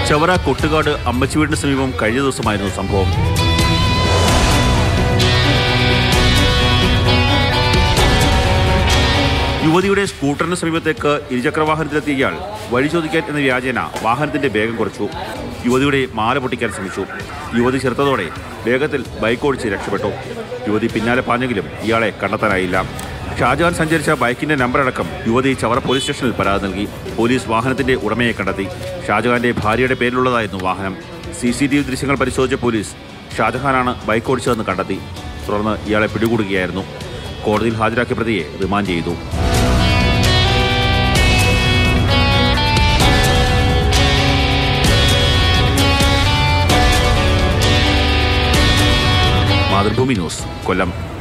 ചവറ കൊട്ടുകാട് അമ്മച്ചി വീടിന് സമീപം കഴിഞ്ഞ ദിവസമായിരുന്നു സംഭവം യുവതിയുടെ സ്കൂട്ടറിന് സമീപത്തേക്ക് ഇരുചക്രവാഹനത്തിലെത്തിയ ഇയാൾ വഴി ചോദിക്കാൻ എന്ന വ്യാജേന വാഹനത്തിന്റെ വേഗം കുറച്ചു യുവതിയുടെ മാല പൊട്ടിക്കാൻ ശ്രമിച്ചു യുവതി ചെറുത്തതോടെ വേഗത്തിൽ ബൈക്ക് ഓടിച്ച് രക്ഷപ്പെട്ടു യുവതി പിന്നാലെ പാഞ്ഞെങ്കിലും ഇയാളെ കണ്ടെത്താനായില്ല ഷാജഹാൻ സഞ്ചരിച്ച ബൈക്കിന്റെ നമ്പർ അടക്കം യുവതി ചവറ പോലീസ് സ്റ്റേഷനിൽ പരാതി നൽകി പോലീസ് വാഹനത്തിന്റെ ഉടമയെ കണ്ടെത്തി ഷാജഹാന്റെ ഭാര്യയുടെ പേരിലുള്ളതായിരുന്നു വാഹനം സി സി ടി വി ദൃശ്യങ്ങൾ പരിശോധിച്ച പോലീസ് ഷാജഹാനാണ് ബൈക്ക് ഓടിച്ചതെന്ന് കണ്ടെത്തി തുടർന്ന് ഇയാളെ പിടികൂടുകയായിരുന്നു കോടതിയിൽ ഹാജരാക്കിയ പ്രതിയെ റിമാൻഡ് ചെയ്തു മാതൃഭൂമി ന്യൂസ് കൊല്ലം